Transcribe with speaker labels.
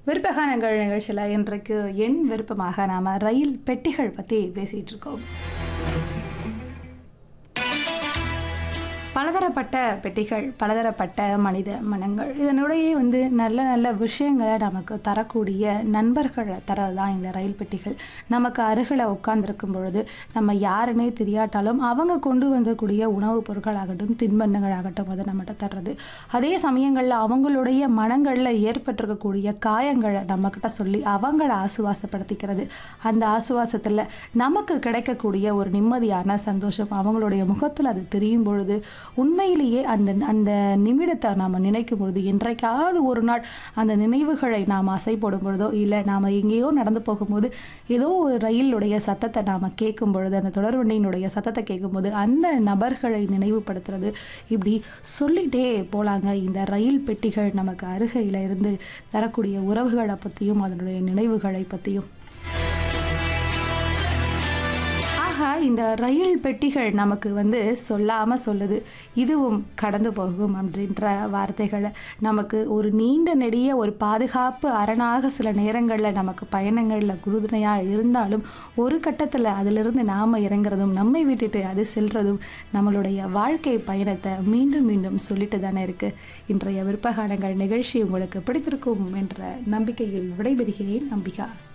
Speaker 1: விருப்பகானங்கள் நிகழ்ச்சியில் இன்றைக்கு என் விருப்பமாக நாம் ரயில் பெட்டிகள் பற்றி பேசிகிட்டு இருக்கோம் பலதரப்பட்ட பெட்டிகள் பலதரப்பட்ட மனித மனங்கள் இதனுடைய வந்து நல்ல நல்ல விஷயங்களை நமக்கு தரக்கூடிய நண்பர்களை தரது தான் இந்த ரயில் பெட்டிகள் நமக்கு அருகில் உட்கார்ந்துருக்கும் பொழுது நம்ம யாருன்னே தெரியாட்டாலும் அவங்க கொண்டு வந்தக்கூடிய உணவுப் பொருட்களாகட்டும் தின்பண்டங்களாகட்டும் அதை நம்மகிட்ட தர்றது அதே சமயங்களில் அவங்களுடைய மனங்களில் ஏற்பட்டிருக்கக்கூடிய காயங்களை நம்மக்கிட்ட சொல்லி அவங்கள ஆசுவாசப்படுத்திக்கிறது அந்த ஆசுவாசத்தில் நமக்கு கிடைக்கக்கூடிய ஒரு நிம்மதியான சந்தோஷம் அவங்களுடைய முகத்தில் அது தெரியும் பொழுது உண்மையிலேயே அந்த அந்த நிமிடத்தை நாம் நினைக்கும் பொழுது என்றைக்காவது ஒரு நாள் அந்த நினைவுகளை நாம் அசைப்படும் பொழுதோ இல்லை நாம் எங்கேயோ நடந்து போகும்போது ஏதோ ஒரு ரயிலுடைய சத்தத்தை நாம் கேட்கும் பொழுது அந்த தொடர்வண்டியினுடைய சத்தத்தை கேட்கும்போது அந்த நபர்களை நினைவுபடுத்துறது இப்படி சொல்லிட்டே போலாங்க இந்த ரயில் பெட்டிகள் நமக்கு அருகையில் இருந்து தரக்கூடிய உறவுகளை பற்றியும் அதனுடைய நினைவுகளை பற்றியும் ஆக இந்த ரயில் பெட்டிகள் நமக்கு வந்து சொல்லாமல் சொல்லுது இதுவும் கடந்து போகும் அப்படின்ற வார்த்தைகளை நமக்கு ஒரு நீண்ட நெடிய ஒரு பாதுகாப்பு அரணாக சில நேரங்களில் நமக்கு பயணங்களில் குருதுணையாக இருந்தாலும் ஒரு கட்டத்தில் அதிலிருந்து நாம் இறங்குறதும் நம்மை விட்டுட்டு அது செல்றதும் நம்மளுடைய வாழ்க்கை பயணத்தை மீண்டும் மீண்டும் சொல்லிட்டு தானே இருக்குது இன்றைய விருப்பகானங்கள் நிகழ்ச்சி உங்களுக்கு பிடித்திருக்கும் என்ற நம்பிக்கையில் விடைபெறுகிறேன் நம்பிக்கா